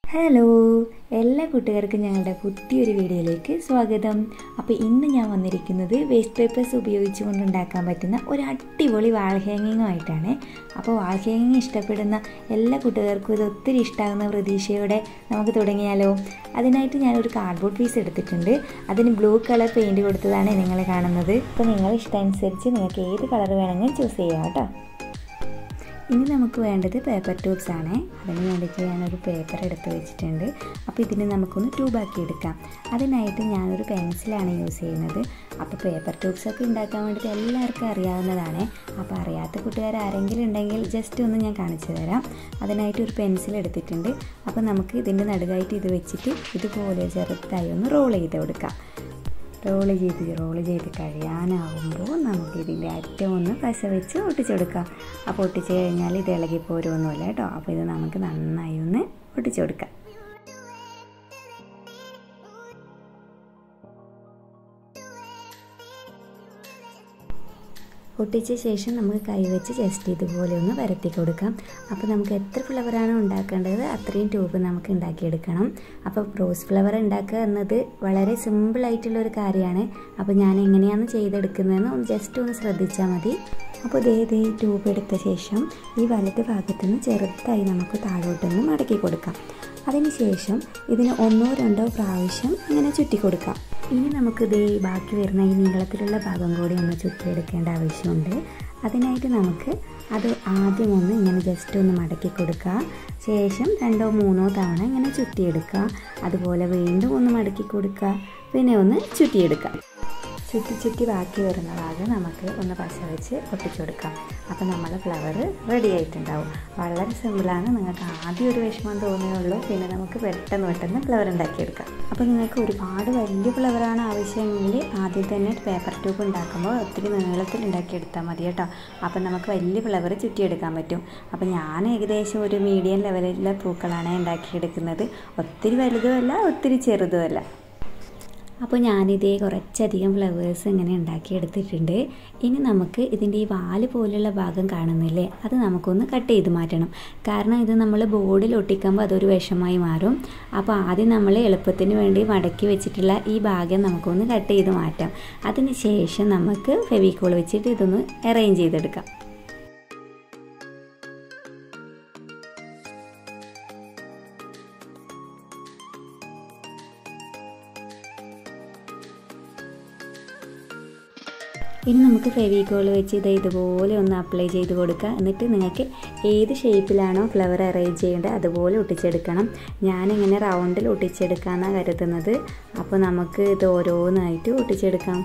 hello എല്ലാ കൂട്ടുകാർക്കും ഞങ്ങളുടെ പുതിയൊരു വീഡിയോയിലേക്ക് സ്വാഗതം അപ്പോൾ ഇന്ന് ഞാൻ വന്നിരിക്കുന്നത് വേസ്റ്റ് പേപ്പേഴ്സ് ഉപയോഗിച്ചുകൊണ്ട് ഉണ്ടാക്കാൻ പറ്റുന്ന ഒരു അടിപൊളി വാൾ ഹാങ്ങിങ്ങുമായിട്ടാണ് അപ്പോൾ വാൾ ഹാങ്ങിങ് ഇഷ്ടപ്പെടുന്ന എല്ലാ കൂട്ടുകാർക്കും ഇത് ഒത്തിരി ഇഷ്ടമാകുന്ന പ്രതീക്ഷയോടെ നമുക്ക് തുടങ്ങിയാലോ അതിനായിട്ട് ഞാനൊരു കാർഡ്ബോർഡ് പീസ് എടുത്തിട്ടുണ്ട് അതിന് ബ്ലൂ കളർ പെയിൻറ് കൊടുത്തതാണ് നിങ്ങൾ കാണുന്നത് അപ്പോൾ നിങ്ങൾ ഇഷ്ടമനുസരിച്ച് നിങ്ങൾക്ക് ഏത് കളർ വേണമെങ്കിലും ചൂസ് ചെയ്യാം കേട്ടോ ഇനി നമുക്ക് വേണ്ടത് പേപ്പർ ട്യൂബ്സ് ആണ് അതിന് വേണ്ടിയിട്ട് ഞാനൊരു പേപ്പർ എടുത്ത് വെച്ചിട്ടുണ്ട് അപ്പോൾ ഇതിന് നമുക്കൊന്ന് ട്യൂബാക്കി എടുക്കാം അതിനായിട്ട് ഞാനൊരു പെൻസിലാണ് യൂസ് ചെയ്യുന്നത് അപ്പോൾ പേപ്പർ ട്യൂബ്സ് ഒക്കെ ഉണ്ടാക്കാൻ വേണ്ടിയിട്ട് എല്ലാവർക്കും അറിയാവുന്നതാണ് അപ്പോൾ അറിയാത്ത കൂട്ടുകാർ ആരെങ്കിലും ഉണ്ടെങ്കിൽ ജസ്റ്റ് ഒന്ന് ഞാൻ കാണിച്ചു തരാം അതിനായിട്ട് ഒരു പെൻസിൽ എടുത്തിട്ടുണ്ട് അപ്പോൾ നമുക്ക് ഇതിൻ്റെ നടുകായിട്ട് ഇത് വെച്ചിട്ട് ഇതുപോലെ ചെറുതായി ഒന്ന് റോൾ ചെയ്ത് കൊടുക്കാം റോൾ ചെയ്ത് റോൾ ചെയ്ത് കഴിയാനാവുമ്പോൾ നമുക്ക് ഇതിൻ്റെ അറ്റം ഒന്ന് പശ വെച്ച് ഒട്ടിച്ചെടുക്കാം അപ്പോൾ ഒട്ടിച്ച് കഴിഞ്ഞാൽ ഇത് ഇളകി പോരുമൊന്നുമില്ല കേട്ടോ അപ്പോൾ ഇത് നമുക്ക് നന്നായി ഒന്ന് ഒട്ടിച്ചു കൊടുക്കാം ഒട്ടിച്ച ശേഷം നമുക്ക് കൈവച്ച് ജസ്റ്റ് ഇതുപോലെ ഒന്ന് വരത്തി കൊടുക്കാം അപ്പോൾ നമുക്ക് എത്ര ഫ്ലവറാണ് ഉണ്ടാക്കേണ്ടത് അത്രയും ട്യൂബ് നമുക്ക് ഉണ്ടാക്കിയെടുക്കണം അപ്പോൾ റോസ് ഫ്ലവർ ഉണ്ടാക്കുക എന്നത് വളരെ സിമ്പിളായിട്ടുള്ളൊരു കാര്യമാണ് അപ്പോൾ ഞാൻ എങ്ങനെയാണ് ചെയ്തെടുക്കുന്നതെന്ന് ഒന്ന് ജസ്റ്റ് ഒന്ന് ശ്രദ്ധിച്ചാൽ മതി അപ്പോൾ ഇതേ ഇതേ ട്യൂബ് എടുത്ത ശേഷം ഈ വലത് ഭാഗത്തു നിന്ന് ചെറുതായി നമുക്ക് താഴോട്ടൊന്ന് മടക്കി കൊടുക്കാം അതിനുശേഷം ഇതിന് ഒന്നോ രണ്ടോ പ്രാവശ്യം ഇങ്ങനെ ചുറ്റി കൊടുക്കാം ഇനി നമുക്ക് ഇതേ ബാക്കി വരുന്ന ഈ നീളത്തിലുള്ള ഭാഗം കൂടി ഒന്ന് ചുറ്റിയെടുക്കേണ്ട ആവശ്യമുണ്ട് അതിനായിട്ട് നമുക്ക് അത് ആദ്യം ഒന്ന് ഇങ്ങനെ ജസ്റ്റ് ഒന്ന് മടക്കി കൊടുക്കുക ശേഷം രണ്ടോ മൂന്നോ തവണ ഇങ്ങനെ ചുറ്റിയെടുക്കുക അതുപോലെ വീണ്ടും ഒന്ന് മടക്കി കൊടുക്കുക പിന്നെ ഒന്ന് ചുറ്റിയെടുക്കുക ചുറ്റി ചുറ്റി ബാക്കി വരുന്ന ഭാഗം നമുക്ക് ഒന്ന് പശ വെച്ച് ഒട്ടിച്ചു കൊടുക്കാം അപ്പോൾ നമ്മുടെ ഫ്ലവർ റെഡി ആയിട്ടുണ്ടാവും വളരെ സിമ്പിളാണ് നിങ്ങൾക്ക് ആദ്യം ഒരു വിഷമം തോന്നിയുള്ളൂ പിന്നെ നമുക്ക് പെട്ടെന്ന് പെട്ടെന്ന് ഫ്ലവർ ഉണ്ടാക്കിയെടുക്കാം അപ്പോൾ നിങ്ങൾക്ക് ഒരുപാട് വലിയ ഫ്ലവറാണ് ആവശ്യമെങ്കിൽ ആദ്യം തന്നെ പേപ്പർ ട്യൂബ് ഉണ്ടാക്കുമ്പോൾ ഒത്തിരി നീളത്തിൽ ഉണ്ടാക്കിയെടുത്താൽ മതി കേട്ടോ അപ്പോൾ നമുക്ക് വലിയ ഫ്ലവർ ചുറ്റിയെടുക്കാൻ പറ്റും അപ്പോൾ ഞാൻ ഏകദേശം ഒരു മീഡിയം ലെവലിലുള്ള പൂക്കളാണ് ഉണ്ടാക്കിയെടുക്കുന്നത് ഒത്തിരി വലുതുമല്ല ഒത്തിരി ചെറുതുമല്ല അപ്പോൾ ഞാനിതേ കുറച്ചധികം ഫ്ലവേഴ്സ് ഇങ്ങനെ ഉണ്ടാക്കിയെടുത്തിട്ടുണ്ട് ഇനി നമുക്ക് ഇതിൻ്റെ ഈ വാല് പോലുള്ള ഭാഗം കാണുന്നില്ലേ അത് നമുക്കൊന്ന് കട്ട് ചെയ്ത് മാറ്റണം കാരണം ഇത് നമ്മൾ ബോർഡിൽ ഒട്ടിക്കുമ്പോൾ അതൊരു വിഷമായി മാറും അപ്പോൾ ആദ്യം നമ്മൾ എളുപ്പത്തിന് വേണ്ടി മടക്കി വെച്ചിട്ടുള്ള ഈ ഭാഗം നമുക്കൊന്ന് കട്ട് ചെയ്ത് മാറ്റാം അതിന് ശേഷം നമുക്ക് ഫെവിക്കോൾ വെച്ചിട്ട് ഇതൊന്ന് അറേഞ്ച് ചെയ്തെടുക്കാം ഇനി നമുക്ക് ഫെവിക്കോൾ വെച്ച് ഇത് ഇതുപോലെ ഒന്ന് അപ്ലൈ ചെയ്ത് കൊടുക്കുക എന്നിട്ട് നിങ്ങൾക്ക് ഏത് ഷേപ്പിലാണോ ഫ്ലവർ അറേഞ്ച് ചെയ്യേണ്ടത് അതുപോലെ ഒട്ടിച്ചെടുക്കണം ഞാനിങ്ങനെ റൗണ്ടിൽ ഒട്ടിച്ചെടുക്കാമെന്നാണ് കരുതുന്നത് അപ്പോൾ നമുക്ക് ഇത് ഓരോന്നായിട്ട് ഒട്ടിച്ചെടുക്കാം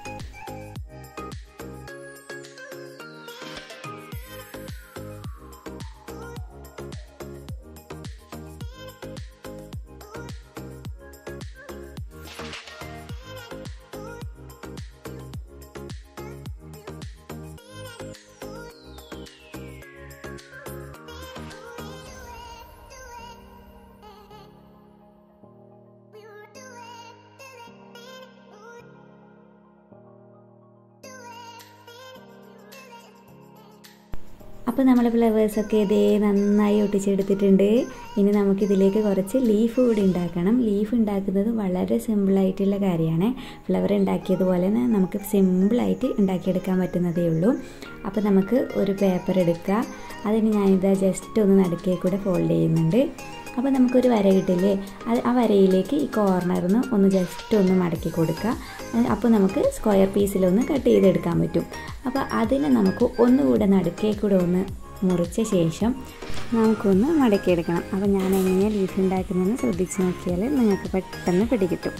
അപ്പോൾ നമ്മൾ ഫ്ലവേഴ്സൊക്കെ ഇതേ നന്നായി ഒട്ടിച്ചെടുത്തിട്ടുണ്ട് ഇനി നമുക്കിതിലേക്ക് കുറച്ച് ലീഫ് കൂടി ഉണ്ടാക്കണം ലീഫ് ഉണ്ടാക്കുന്നത് വളരെ സിമ്പിളായിട്ടുള്ള കാര്യമാണ് ഫ്ലവർ ഉണ്ടാക്കിയതുപോലെ തന്നെ നമുക്ക് സിമ്പിളായിട്ട് ഉണ്ടാക്കിയെടുക്കാൻ പറ്റുന്നതേ ഉള്ളൂ അപ്പോൾ നമുക്ക് ഒരു പേപ്പർ എടുക്കുക അതിന് ഞാനിതാ ജസ്റ്റ് ഒന്ന് നടുക്കേ കൂടെ ഫോൾഡ് ചെയ്യുന്നുണ്ട് അപ്പോൾ നമുക്കൊരു വര കിട്ടില്ലേ അത് ആ വരയിലേക്ക് ഈ കോർണറിൽ നിന്ന് ഒന്ന് ജസ്റ്റ് ഒന്ന് മടക്കി കൊടുക്കുക അപ്പോൾ നമുക്ക് സ്ക്വയർ പീസിലൊന്ന് കട്ട് ചെയ്തെടുക്കാൻ പറ്റും അപ്പോൾ അതിനെ നമുക്ക് ഒന്നുകൂടെ നടുക്കേ കൂടെ ഒന്ന് മുറിച്ച ശേഷം നമുക്കൊന്ന് മടക്കിയെടുക്കണം അപ്പോൾ ഞാൻ എങ്ങനെയാണ് ലീഫ് ഉണ്ടാക്കുന്നതെന്ന് ശ്രദ്ധിച്ച് നോക്കിയാൽ നിങ്ങൾക്ക് പെട്ടെന്ന് പിടികിട്ടും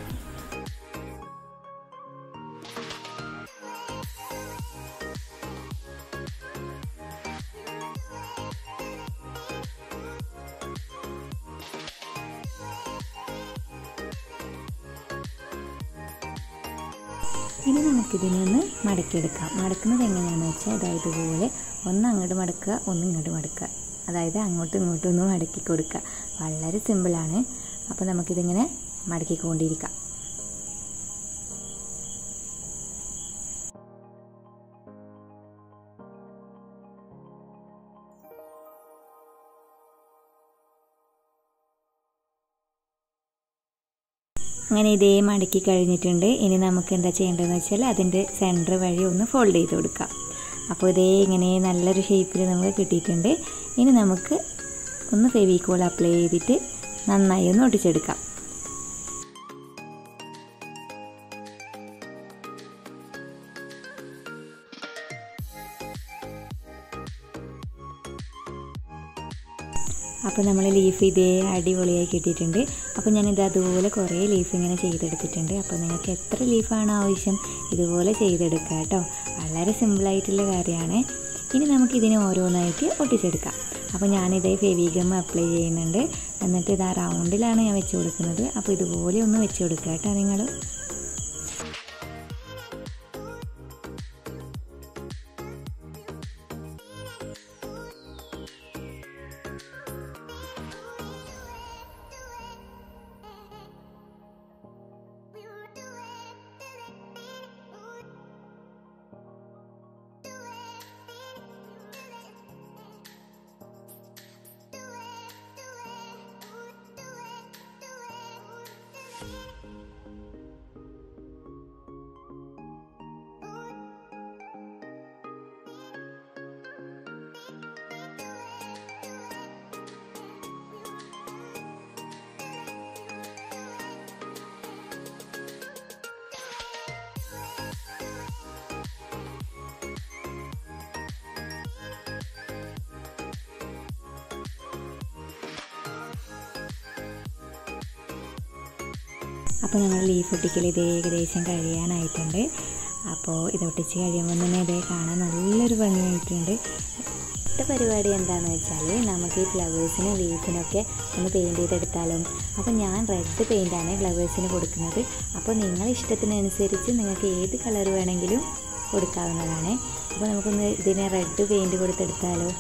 ഇനി നമുക്കിതിനെ ഒന്ന് മടക്കിയെടുക്കാം മടക്കുന്നത് എങ്ങനെയാണെന്ന് വെച്ചാൽ അതായത് ഇതുപോലെ ഒന്ന് അങ്ങോട്ട് മടക്കുക ഒന്ന് ഇങ്ങോട്ട് മടക്കുക അതായത് അങ്ങോട്ടും ഇങ്ങോട്ടും ഒന്ന് മടക്കി കൊടുക്കുക വളരെ സിമ്പിളാണ് അപ്പോൾ നമുക്കിതിങ്ങനെ മടക്കിക്കൊണ്ടിരിക്കാം അങ്ങനെ ഇതേ മടക്കി കഴിഞ്ഞിട്ടുണ്ട് ഇനി നമുക്ക് എന്താ ചെയ്യേണ്ടതെന്ന് വെച്ചാൽ അതിൻ്റെ സെൻറ്റർ വഴി ഒന്ന് ഫോൾഡ് ചെയ്ത് കൊടുക്കാം അപ്പോൾ ഇതേ ഇങ്ങനെ നല്ലൊരു ഷേപ്പിൽ നമുക്ക് കിട്ടിയിട്ടുണ്ട് ഇനി നമുക്ക് ഒന്ന് ഫെവിക്കോൾ അപ്ലൈ ചെയ്തിട്ട് നന്നായി ഒന്ന് ഒട്ടിച്ചെടുക്കാം അപ്പോൾ നമ്മൾ ലീഫ് ഇതേ അടിപൊളിയായി കിട്ടിയിട്ടുണ്ട് അപ്പോൾ ഞാനിത് അതുപോലെ കുറേ ലീഫ് ഇങ്ങനെ ചെയ്തെടുത്തിട്ടുണ്ട് അപ്പോൾ നിങ്ങൾക്ക് എത്ര ലീഫാണ് ആവശ്യം ഇതുപോലെ ചെയ്തെടുക്കുക കേട്ടോ വളരെ സിമ്പിളായിട്ടുള്ള കാര്യമാണ് ഇനി നമുക്ക് ഇതിനെ ഓരോന്നായിട്ട് ഒട്ടിച്ചെടുക്കാം അപ്പോൾ ഞാനിതേ ഫെവിഗം അപ്ലൈ ചെയ്യുന്നുണ്ട് എന്നിട്ട് ഇത് ആ റൗണ്ടിലാണ് ഞാൻ വെച്ച് കൊടുക്കുന്നത് അപ്പോൾ ഇതുപോലെ ഒന്ന് വെച്ച് കൊടുക്കുക കേട്ടോ നിങ്ങൾ അപ്പോൾ നമ്മൾ ലീഫ് ഒട്ടിക്കൽ ഇത് ഏകദേശം കഴിയാനായിട്ടുണ്ട് അപ്പോൾ ഇത് ഒട്ടിച്ച് കഴിയുമ്പോൾ തന്നെ ഇതേ കാണാൻ നല്ലൊരു ഭംഗിയായിട്ടുണ്ട് അടുത്ത പരിപാടി എന്താണെന്ന് വെച്ചാൽ നമുക്ക് ഈ ഫ്ലവേഴ്സിനും ലീഫിനൊക്കെ ഒന്ന് പെയിൻറ്റ് ചെയ്തെടുത്താലോ അപ്പോൾ ഞാൻ റെഡ് പെയിൻ്റാണ് ഫ്ലവേഴ്സിന് കൊടുക്കുന്നത് അപ്പോൾ നിങ്ങളുടെ ഇഷ്ടത്തിനനുസരിച്ച് നിങ്ങൾക്ക് ഏത് കളർ വേണമെങ്കിലും കൊടുക്കാവുന്നതാണ് അപ്പോൾ നമുക്കൊന്ന് ഇതിനെ റെഡ് പെയിൻറ്റ് കൊടുത്തെടുത്താലോ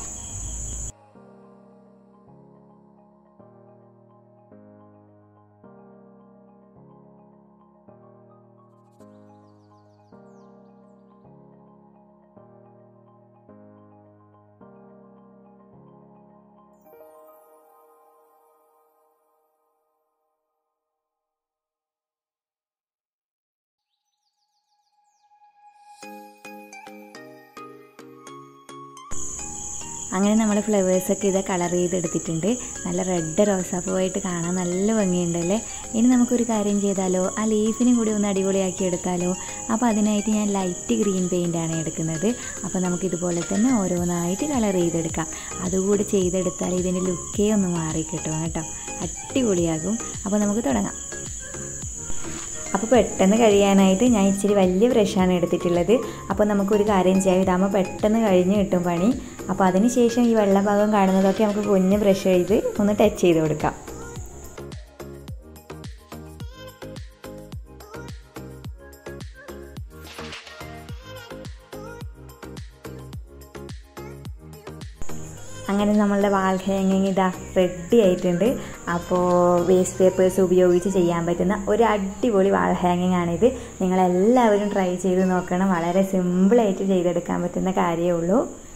അങ്ങനെ നമ്മൾ ഫ്ലവേഴ്സൊക്കെ ഇത് കളർ ചെയ്തെടുത്തിട്ടുണ്ട് നല്ല റെഡ് റോസാപ്പൂവായിട്ട് കാണാൻ നല്ല ഭംഗിയുണ്ടല്ലേ ഇനി നമുക്കൊരു കാര്യം ചെയ്താലോ ആ ലീഫിനും കൂടി ഒന്ന് അടിപൊളിയാക്കി എടുത്താലോ അപ്പോൾ അതിനായിട്ട് ഞാൻ ലൈറ്റ് ഗ്രീൻ പെയിൻ്റാണ് എടുക്കുന്നത് അപ്പോൾ നമുക്കിതുപോലെ തന്നെ ഓരോന്നായിട്ട് കളർ ചെയ്തെടുക്കാം അതുകൂടി ചെയ്തെടുത്താൽ ഇതിൻ്റെ ലുക്കേ ഒന്ന് മാറി കിട്ടും കേട്ടോ അടിപൊളിയാകും അപ്പോൾ നമുക്ക് തുടങ്ങാം അപ്പോൾ പെട്ടെന്ന് കഴിയാനായിട്ട് ഞാൻ ഇച്ചിരി വലിയ ബ്രഷാണ് എടുത്തിട്ടുള്ളത് അപ്പോൾ നമുക്കൊരു കാര്യം ചെയ്യാം ഇതാകുമ്പോൾ പെട്ടെന്ന് കഴിഞ്ഞ് കിട്ടും പണി അപ്പോൾ അതിന് ശേഷം ഈ വെള്ള ഭാഗം കാണുന്നതൊക്കെ നമുക്ക് കുഞ്ഞ് ബ്രഷ് ചെയ്ത് ഒന്ന് ടച്ച് ചെയ്ത് കൊടുക്കാം അങ്ങനെ നമ്മളുടെ വാൾ ഹാങ്ങിങ് ഇതാ റെഡി ആയിട്ടുണ്ട് അപ്പോൾ വേസ്റ്റ് പേപ്പേഴ്സ് ഉപയോഗിച്ച് ചെയ്യാൻ പറ്റുന്ന ഒരു അടിപൊളി വാൾ ഹാങ്ങിങ് ആണിത് നിങ്ങളെല്ലാവരും ട്രൈ ചെയ്ത് നോക്കണം വളരെ സിമ്പിളായിട്ട് ചെയ്തെടുക്കാൻ പറ്റുന്ന കാര്യമേ ഉള്ളൂ